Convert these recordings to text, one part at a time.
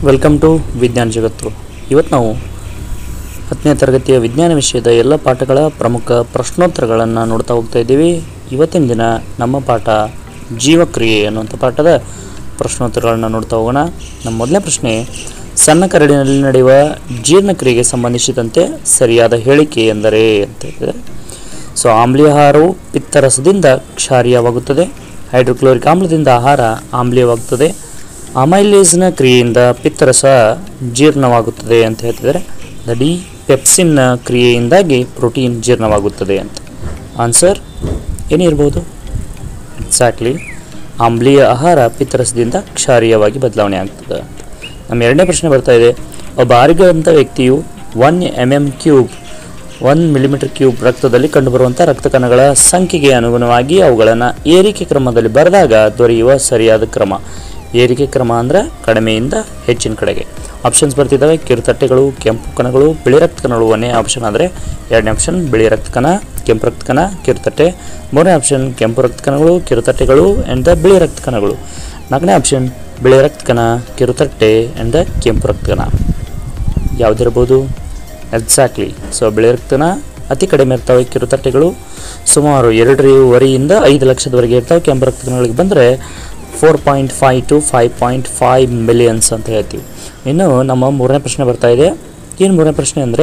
welcome to ವಿಜ್ಞಾನ ಜಗತ್ತು ಇವತ್ತು ನಾವು ಹತ್ತನೇ ತರಗತಿಯ ವಿಜ್ಞಾನ ವಿಷಯದ ಎಲ್ಲ ಪಾಠಗಳ ಪ್ರಮುಖ ಪ್ರಶ್ನೋತ್ತರಗಳನ್ನು ನೋಡ್ತಾ ಹೋಗ್ತಾ ಇದ್ದೀವಿ ಇವತ್ತಿನ ದಿನ ನಮ್ಮ ಪಾಠ ಜೀವಕ್ರಿಯೆ ಅನ್ನುವಂಥ ಪಾಠದ ಪ್ರಶ್ನೋತ್ತರಗಳನ್ನು ನೋಡ್ತಾ ಹೋಗೋಣ ನಮ್ಮ ಮೊದಲನೇ ಪ್ರಶ್ನೆ ಸಣ್ಣ ಕರಡಿನಲ್ಲಿ ನಡೆಯುವ ಜೀರ್ಣಕ್ರಿಯೆಗೆ ಸಂಬಂಧಿಸಿದಂತೆ ಸರಿಯಾದ ಹೇಳಿಕೆ ಎಂದರೆ ಅಂತ ಹೇಳಿದರೆ ಸೊ ಆಮ್ಲೀಯ ಆಹಾರವು ಪಿತ್ತರಸದಿಂದ ಕ್ಷಾರೀಯವಾಗುತ್ತದೆ ಹೈಡ್ರೋಕ್ಲೋರಿಕ್ ಆಮ್ಲದಿಂದ ಆಹಾರ ಆಮ್ಲೀಯವಾಗುತ್ತದೆ ಅಮೈಲೇಸ್ನ ಕ್ರಿಯೆಯಿಂದ ಪಿತ್ತರಸ ಜೀರ್ಣವಾಗುತ್ತದೆ ಅಂತ ಹೇಳ್ತಿದ್ದಾರೆ ದ ಡಿ ಪೆಪ್ಸಿನ್ನ ಕ್ರಿಯೆಯಿಂದಾಗಿ ಪ್ರೋಟೀನ್ ಜೀರ್ಣವಾಗುತ್ತದೆ ಅಂತ ಆನ್ಸರ್ ಏನಿರ್ಬೋದು ಎಕ್ಸಾಕ್ಟ್ಲಿ ಆಮ್ಲೀಯ ಆಹಾರ ಪಿತ್ತರಸದಿಂದ ಕ್ಷಾರೀಯವಾಗಿ ಬದಲಾವಣೆ ಆಗ್ತದೆ ಅಂತ ನಮ್ಮ ಎರಡನೇ ಪ್ರಶ್ನೆ ಬರ್ತಾ ಇದೆ ಒಬ್ಬ ಆರೋಗ್ಯವಂತ ವ್ಯಕ್ತಿಯು one M M cube one millimetre cube ರಕ್ತದಲ್ಲಿ ಕಂಡುಬರುವಂಥ ರಕ್ತ ಕಣಗಳ ಸಂಖ್ಯೆಗೆ ಅನುಗುಣವಾಗಿ ಅವುಗಳನ್ನು ಏರಿಕೆ ಕ್ರಮದಲ್ಲಿ ಬರೆದಾಗ ದೊರೆಯುವ ಸರಿಯಾದ ಕ್ರಮ ಏರಿಕೆ ಕ್ರಮ ಅಂದರೆ ಕಡಿಮೆಯಿಂದ ಹೆಚ್ಚಿನ ಕಡೆಗೆ ಆಪ್ಷನ್ಸ್ ಬರ್ತಿದ್ದಾವೆ ಕಿರುತಟ್ಟೆಗಳು ಕೆಂಪು ಕಣಗಳು ಬಿಳಿ ರಕ್ತ ಕಣಗಳು ಒಂದನೇ ಆಪ್ಷನ್ ಆದರೆ ಎರಡನೇ ಆಪ್ಷನ್ ಬಿಳಿ ರಕ್ತ ಕಣ ಕೆಂಪು ರಕ್ತ ಕಣ ಕಿರುತಟ್ಟೆ ಮೂರನೇ ಆಪ್ಷನ್ ಕೆಂಪು ರಕ್ತ ಕಣಗಳು ಕಿರುತಟ್ಟೆಗಳು ಆ್ಯಂಡ್ ದ ಬಿಳಿ ರಕ್ತ ಕಣಗಳು ನಾಲ್ಕನೇ ಆಪ್ಷನ್ ಬಿಳಿ ರಕ್ತ ಕಣ ಕಿರುತಟ್ಟೆ ಆ್ಯಂಡ್ ದ ಕೆಂಪು ರಕ್ತ ಕಣ ಯಾವುದಿರ್ಬೋದು ಎಕ್ಸಾಕ್ಟ್ಲಿ ಸೊ ಬಿಳಿ ರಕ್ತನ ಅತಿ ಕಡಿಮೆ ಇರ್ತವೆ ಕಿರುತಟ್ಟೆಗಳು ಸುಮಾರು ಎರಡೂವರೆಯಿಂದ ಐದು ಲಕ್ಷದವರೆಗೆ ಇರ್ತವೆ ಕೆಂಪು ರಕ್ತ ಕಣಗಳಿಗೆ ಬಂದರೆ four point five to five point five millions ಅಂತ ಹೇಳ್ತೀವಿ ಇನ್ನು ನಮ್ಮ ಮೂರನೇ ಪ್ರಶ್ನೆ ಬರ್ತಾ ಇದೆ ಏನು ಮೂರನೇ ಪ್ರಶ್ನೆ ಅಂದರೆ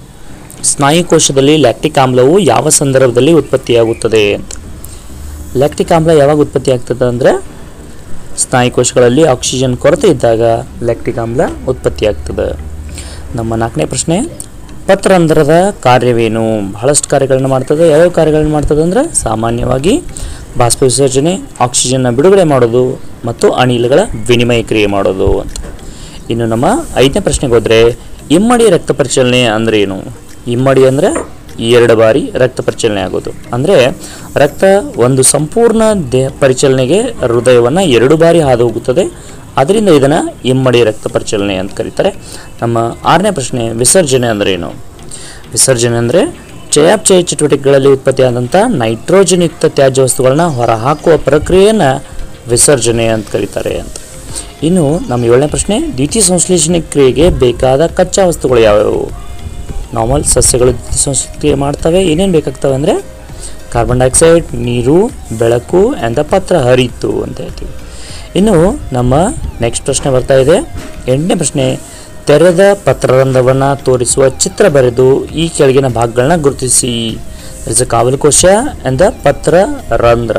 ಸ್ನಾಯುಕೋಶದಲ್ಲಿ ಲ್ಯಾಕ್ಟಿಕ್ ಆಮ್ಲವು ಯಾವ ಸಂದರ್ಭದಲ್ಲಿ ಉತ್ಪತ್ತಿಯಾಗುತ್ತದೆ ಅಂತ ಲ್ಯಾಕ್ಟಿಕ್ ಆಮ್ಲ ಯಾವಾಗ ಉತ್ಪತ್ತಿ ಆಗ್ತದೆ ಅಂದರೆ ಸ್ನಾಯುಕೋಶಗಳಲ್ಲಿ ಆಕ್ಸಿಜನ್ ಕೊರತೆ ಇದ್ದಾಗ ಲ್ಯಾಕ್ಟಿಕ್ ಆಮ್ಲ ಉತ್ಪತ್ತಿಯಾಗ್ತದೆ ನಮ್ಮ ನಾಲ್ಕನೇ ಪ್ರಶ್ನೆ ಪತ್ರರಂಧ್ರದ ಕಾರ್ಯವೇನು ಬಹಳಷ್ಟು ಕಾರ್ಯಗಳನ್ನು ಮಾಡ್ತದೆ ಯಾವ್ಯಾವ ಕಾರ್ಯಗಳನ್ನು ಮಾಡ್ತದೆ ಅಂದರೆ ಸಾಮಾನ್ಯವಾಗಿ ಬಾಷ್ಪ ವಿಸರ್ಜನೆ ಆಕ್ಸಿಜನ್ನ ಬಿಡುಗಡೆ ಮಾಡೋದು ಮತ್ತು ಅನಿಲಗಳ ವಿನಿಮಯ ಕ್ರಿಯೆ ಮಾಡೋದು ಅಂತ ಇನ್ನು ನಮ್ಮ ಐದನೇ ಪ್ರಶ್ನೆಗೆ ಹೋದರೆ ಇಮ್ಮಡಿ ರಕ್ತ ಪರಿಚಲನೆ ಅಂದರೆ ಏನು ಇಮ್ಮಡಿ ಅಂದರೆ ಎರಡು ಬಾರಿ ರಕ್ತ ಪರಿಚಲನೆ ಆಗೋದು ಅಂದರೆ ರಕ್ತ ಒಂದು ಸಂಪೂರ್ಣ ದೇಹ ಪರಿಚಲನೆಗೆ ಹೃದಯವನ್ನು ಎರಡು ಬಾರಿ ಹಾದು ಹೋಗುತ್ತದೆ ಅದರಿಂದ ಇದನ್ನು ಇಮ್ಮಡಿ ರಕ್ತ ಪರಿಚಲನೆ ಅಂತ ಕರೀತಾರೆ ನಮ್ಮ ಆರನೇ ಪ್ರಶ್ನೆ ವಿಸರ್ಜನೆ ಅಂದರೆ ಏನು ವಿಸರ್ಜನೆ ಅಂದರೆ ಚಯಾಪಚಯ ಚಟುವಟಿಕೆಗಳಲ್ಲಿ ಉತ್ಪತ್ತಿಯಾದಂಥ ನೈಟ್ರೋಜನ್ ಯುಕ್ತ ತ್ಯಾಜ್ಯ ವಸ್ತುಗಳನ್ನ ಹೊರಹಾಕುವ ಪ್ರಕ್ರಿಯೆಯನ್ನು ವಿಸರ್ಜನೆ ಅಂತ ಕರೀತಾರೆ ಅಂತ ಇನ್ನು ನಮ್ಮ ಏಳನೇ ಪ್ರಶ್ನೆ ದ್ವಿತೀಯ ಸಂಶ್ಲೇಷಣೆ ಕ್ರಿಯೆಗೆ ಬೇಕಾದ ಕಚ್ಚಾ ವಸ್ತುಗಳು ಯಾವ್ಯಾವು ನಾರ್ಮಲ್ ಸಸ್ಯಗಳು ದ್ವಿತೀಯ ಸಂಶ್ಲೇಷಣೆ ಮಾಡ್ತವೆ ಏನೇನು ಬೇಕಾಗ್ತವೆ ಅಂದರೆ ಕಾರ್ಬನ್ ಡೈಆಕ್ಸೈಡ್ ನೀರು ಬೆಳಕು ಆ್ಯಂಡ್ ದ ಪತ್ರ ಹರಿತು ಅಂತ ಹೇಳ್ತೀವಿ ಇನ್ನು ನಮ್ಮ ನೆಕ್ಸ್ಟ್ ಪ್ರಶ್ನೆ ಬರ್ತಾ ಇದೆ ಎಂಟನೇ ಪ್ರಶ್ನೆ ತೆರೆದ ಪತ್ರರಂಧ್ರವನ್ನು ತೋರಿಸುವ ಚಿತ್ರ ಬರೆದು ಈ ಕೆಳಗಿನ ಭಾಗಗಳನ್ನ ಗುರುತಿಸಿ ಇಟ್ಸ್ ಕಾವಲುಕೋಶ ಆ್ಯಂಡ್ ದ ಪತ್ರ ರಂಧ್ರ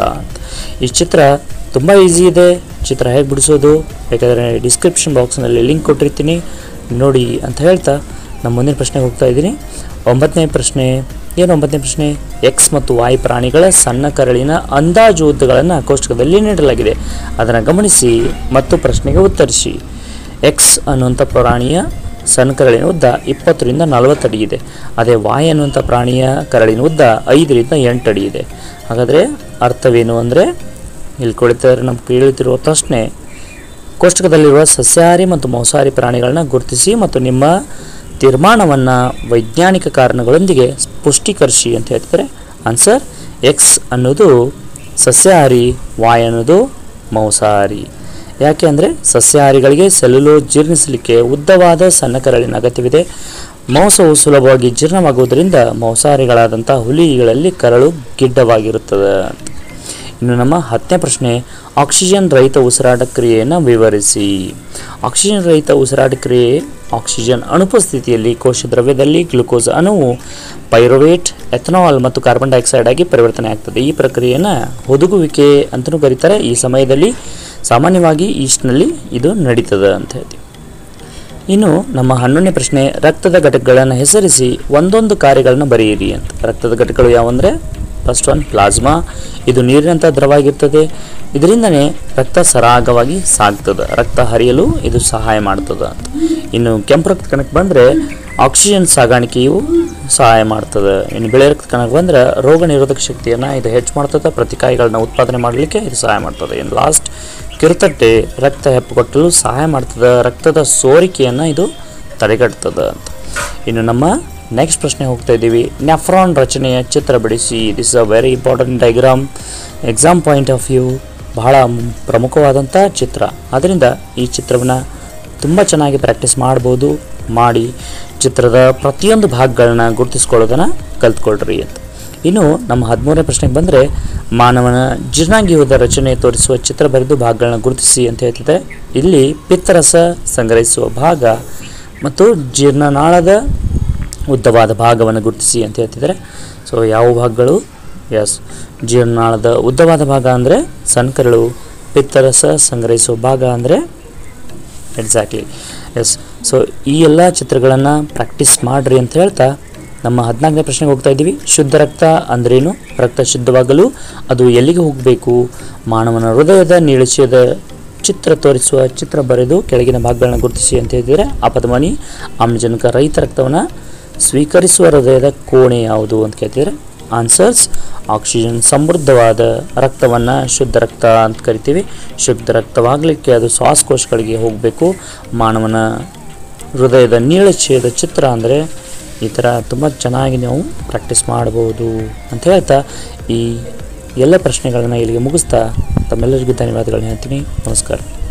ಈ ಚಿತ್ರ ತುಂಬ ಈಸಿ ಇದೆ ಚಿತ್ರ ಹೇಗೆ ಬಿಡಿಸೋದು ಬೇಕಾದರೆ ಡಿಸ್ಕ್ರಿಪ್ಷನ್ ಬಾಕ್ಸ್ನಲ್ಲಿ ಲಿಂಕ್ ಕೊಟ್ಟಿರ್ತೀನಿ ನೋಡಿ ಅಂತ ಹೇಳ್ತಾ ನಮ್ಮ ಮುಂದಿನ ಪ್ರಶ್ನೆಗೆ ಹೋಗ್ತಾ ಇದ್ದೀನಿ ಒಂಬತ್ತನೇ ಪ್ರಶ್ನೆ ಏನು ಒಂಬತ್ತನೇ ಪ್ರಶ್ನೆ ಎಕ್ಸ್ ಮತ್ತು ವಾಯ್ ಪ್ರಾಣಿಗಳ ಸಣ್ಣ ಕರಳಿನ ಅಂದಾಜು ಉದ್ದಗಳನ್ನು ಕೋಷ್ಟಕದಲ್ಲಿ ನೀಡಲಾಗಿದೆ ಅದನ್ನು ಗಮನಿಸಿ ಮತ್ತು ಪ್ರಶ್ನೆಗೆ ಉತ್ತರಿಸಿ ಎಕ್ಸ್ ಅನ್ನುವಂಥ ಪ್ರಾಣಿಯ ಸಣ್ಣ ಕರಳಿನ ಉದ್ದ ಇಪ್ಪತ್ತರಿಂದ ನಲವತ್ತು ಅಡಿ ಇದೆ ಅದೇ ವಾಯ್ ಅನ್ನುವಂಥ ಪ್ರಾಣಿಯ ಕರಳಿನ ಉದ್ದ ಐದರಿಂದ ಎಂಟು ಅಡಿ ಇದೆ ಹಾಗಾದರೆ ಅರ್ಥವೇನು ಅಂದರೆ ಇಲ್ಲಿ ಕುಳಿತರೆ ನಮ್ಗೆ ಕೇಳುತ್ತಿರುವ ಪ್ರಶ್ನೆ ಕೋಷ್ಟಕದಲ್ಲಿರುವ ಸಸ್ಯಾಹಾರಿ ಮತ್ತು ಮಾಂಸಾಹಾರಿ ಪ್ರಾಣಿಗಳನ್ನ ಗುರುತಿಸಿ ಮತ್ತು ನಿಮ್ಮ ತೀರ್ಮಾನವನ್ನು ವೈಜ್ಞಾನಿಕ ಕಾರಣಗಳೊಂದಿಗೆ ಪುಷ್ಟೀಕರಿಸಿ ಅಂತ ಹೇಳ್ತಾರೆ ಆನ್ಸರ್ ಎಕ್ಸ್ ಅನ್ನೋದು ಸಸ್ಯಾಹಾರಿ ವಾಯ್ ಅನ್ನೋದು ಮಾಂಸಾಹಾರಿ ಯಾಕೆ ಅಂದರೆ ಸಸ್ಯಾಹಾರಿಗಳಿಗೆ ಸೆಲ್ಯುಲೋ ಜೀರ್ಣಿಸಲಿಕ್ಕೆ ಉದ್ದವಾದ ಸಣ್ಣ ಕರಳಿನ ಅಗತ್ಯವಿದೆ ಮಾಂಸವು ಸುಲಭವಾಗಿ ಜೀರ್ಣವಾಗುವುದರಿಂದ ಮಾಂಸಾಹಾರಿಗಳಾದಂಥ ಹುಲಿಗಳಲ್ಲಿ ಕರಳು ಗಿಡ್ಡವಾಗಿರುತ್ತದೆ ಅಂತ ಇನ್ನು ನಮ್ಮ ಹತ್ತನೇ ಪ್ರಶ್ನೆ ಆಕ್ಸಿಜನ್ ರಹಿತ ಉಸಿರಾಟ ಕ್ರಿಯೆಯನ್ನು ವಿವರಿಸಿ ಆಕ್ಸಿಜನ್ ರಹಿತ ಉಸಿರಾಟ ಕ್ರಿಯೆ ಆಕ್ಸಿಜನ್ ಅನುಪಸ್ಥಿತಿಯಲ್ಲಿ ಕೋಶ ದ್ರವ್ಯದಲ್ಲಿ ಗ್ಲುಕೋಸ್ ಅಣುವು ಪೈರೋವೇಟ್ ಎಥನಾಲ್ ಮತ್ತು ಕಾರ್ಬನ್ ಡೈಆಕ್ಸೈಡ್ ಆಗಿ ಪರಿವರ್ತನೆ ಆಗ್ತದೆ ಈ ಪ್ರಕ್ರಿಯೆಯನ್ನು ಹುದುಗುವಿಕೆ ಅಂತಲೂ ಕರೀತಾರೆ ಈ ಸಮಯದಲ್ಲಿ ಸಾಮಾನ್ಯವಾಗಿ ಈಸ್ಟ್ನಲ್ಲಿ ಇದು ನಡೀತದೆ ಅಂತ ಹೇಳ್ತೀವಿ ಇನ್ನು ನಮ್ಮ ಹನ್ನೊಂದನೇ ಪ್ರಶ್ನೆ ರಕ್ತದ ಘಟಕಗಳನ್ನು ಹೆಸರಿಸಿ ಒಂದೊಂದು ಕಾರ್ಯಗಳನ್ನು ಬರೆಯಿರಿ ಅಂತ ರಕ್ತದ ಘಟಕಗಳು ಯಾವಂದರೆ ಫಸ್ಟ್ ಒನ್ ಪ್ಲಾಸ್ಮಾ ಇದು ನೀರಿನಂಥ ದ್ರವ ಆಗಿರ್ತದೆ ಇದರಿಂದನೇ ರಕ್ತ ಸರಾಗವಾಗಿ ಸಾಗ್ತದೆ ರಕ್ತ ಹರಿಯಲು ಇದು ಸಹಾಯ ಮಾಡ್ತದೆ ಅಂತ ಇನ್ನು ಕೆಂಪು ರಕ್ತ ಕಣಕ್ಕೆ ಬಂದರೆ ಆಕ್ಸಿಜನ್ ಸಾಗಾಣಿಕೆಯು ಸಹಾಯ ಮಾಡ್ತದೆ ಇನ್ನು ಬಿಳಿ ರಕ್ತ ಕಣಕ್ಕೆ ಬಂದರೆ ರೋಗ ನಿರೋಧಕ ಶಕ್ತಿಯನ್ನು ಇದು ಹೆಚ್ಚು ಮಾಡ್ತದೆ ಪ್ರತಿಕಾಯಿಗಳನ್ನ ಉತ್ಪಾದನೆ ಮಾಡಲಿಕ್ಕೆ ಇದು ಸಹಾಯ ಮಾಡ್ತದೆ ಇನ್ನು ಲಾಸ್ಟ್ ಕಿರುತಟ್ಟೆ ರಕ್ತ ಹೆಪ್ಪುಗಟ್ಟಲು ಸಹಾಯ ಮಾಡ್ತದೆ ರಕ್ತದ ಸೋರಿಕೆಯನ್ನು ಇದು ತಡೆಗಟ್ತದೆ ಅಂತ ಇನ್ನು ನಮ್ಮ ನೆಕ್ಸ್ಟ್ ಪ್ರಶ್ನೆ ಹೋಗ್ತಾ ಇದ್ದೀವಿ ನೆಫ್ರಾನ್ ರಚನೆಯ ಚಿತ್ರ ಬಿಡಿಸಿ this a very important diagram exam point of view ಬಹಳ ಮ್- ಪ್ರಮುಖವಾದಂಥ ಚಿತ್ರ ಆದ್ದರಿಂದ ಈ ಚಿತ್ರವನ್ನು ತುಂಬ ಚೆನ್ನಾಗಿ ಪ್ರಾಕ್ಟೀಸ್ ಮಾಡ್ಬೋದು ಮಾಡಿ ಚಿತ್ರದ ಪ್ರತಿಯೊಂದು ಭಾಗಗಳನ್ನ ಗುರುತಿಸ್ಕೊಳ್ಳೋದನ್ನು ಕಲ್ತ್ಕೊಳ್ರಿ ಅಂತ ಇನ್ನು ನಮ್ಮ ಹದಿಮೂರನೇ ಪ್ರಶ್ನೆಗೆ ಬಂದರೆ ಮಾನವನ ಜೀರ್ಣಾಂಗೀಯದ ರಚನೆ ತೋರಿಸುವ ಚಿತ್ರ ಬರೆದು ಭಾಗಗಳನ್ನ ಗುರುತಿಸಿ ಅಂತ ಹೇಳ್ತಿದೆ ಇಲ್ಲಿ ಪಿತ್ತರಸ ಸಂಗ್ರಹಿಸುವ ಭಾಗ ಮತ್ತು ಜೀರ್ಣನಾಳದ ಉದ್ದವಾದ ಭಾಗವನ್ನು ಗುರುತಿಸಿ ಅಂತ ಹೇಳ್ತಿದ್ದಾರೆ ಸೊ ಯಾವ ಭಾಗಗಳು ಎಸ್ ಜೀರ್ಣನಾಳದ ಉದ್ದವಾದ ಭಾಗ ಅಂದರೆ ಸಣ್ಕರಳು ಪಿತ್ತರಸ ಸಂಗ್ರಹಿಸುವ ಭಾಗ ಅಂದರೆ ಎಕ್ಸಾಕ್ಟ್ಲಿ ಎಸ್ ಸೊ ಈ ಎಲ್ಲ ಚಿತ್ರಗಳನ್ನು ಪ್ರಾಕ್ಟೀಸ್ ಮಾಡಿರಿ ಅಂತ ಹೇಳ್ತಾ ನಮ್ಮ ಹದಿನಾಲ್ಕನೇ ಪ್ರಶ್ನೆಗೆ ಹೋಗ್ತಾ ಇದ್ದೀವಿ ಶುದ್ಧ ರಕ್ತ ಅಂದ್ರೇನು ರಕ್ತ ಶುದ್ಧವಾಗಲು ಅದು ಎಲ್ಲಿಗೆ ಹೋಗಬೇಕು ಮಾನವನ ಹೃದಯದ ನೀಳಚಿಯದ ಚಿತ್ರ ತೋರಿಸುವ ಚಿತ್ರ ಬರೆದು ಕೆಳಗಿನ ಭಾಗಗಳನ್ನ ಗುರುತಿಸಿ ಅಂತ ಹೇಳಿದರೆ ಅಪಧಮನಿ ಆಮ್ಲಜನಕ ರಹಿತ ರಕ್ತವನ್ನು ಸ್ವೀಕರಿಸುವ ಹೃದಯದ ಕೋಣೆ ಯಾವುದು ಅಂತ ಕೇಳ್ತಿದ್ದಾರೆ ಆನ್ಸರ್ಸ್ ಆಕ್ಸಿಜನ್ ಸಮೃದ್ಧವಾದ ರಕ್ತವನ್ನು ಶುದ್ಧ ರಕ್ತ ಅಂತ ಕರಿತೀವಿ ಶುದ್ಧ ರಕ್ತವಾಗಲಿಕ್ಕೆ ಅದು ಶ್ವಾಸಕೋಶಗಳಿಗೆ ಹೋಗಬೇಕು ಮಾನವನ ಹೃದಯದ ನೀಳಛೇದ ಚಿತ್ರ ಅಂದರೆ ಈ ಥರ ತುಂಬ ಚೆನ್ನಾಗಿ ನಾವು ಪ್ರಾಕ್ಟೀಸ್ ಮಾಡ್ಬೋದು ಅಂತ ಹೇಳ್ತಾ ಈ ಎಲ್ಲ ಪ್ರಶ್ನೆಗಳನ್ನು ಇಲ್ಲಿಗೆ ಮುಗಿಸ್ತಾ ತಮ್ಮೆಲ್ಲರಿಗೂ ಧನ್ಯವಾದಗಳನ್ನ ಹೇಳ್ತೀನಿ ನಮಸ್ಕಾರ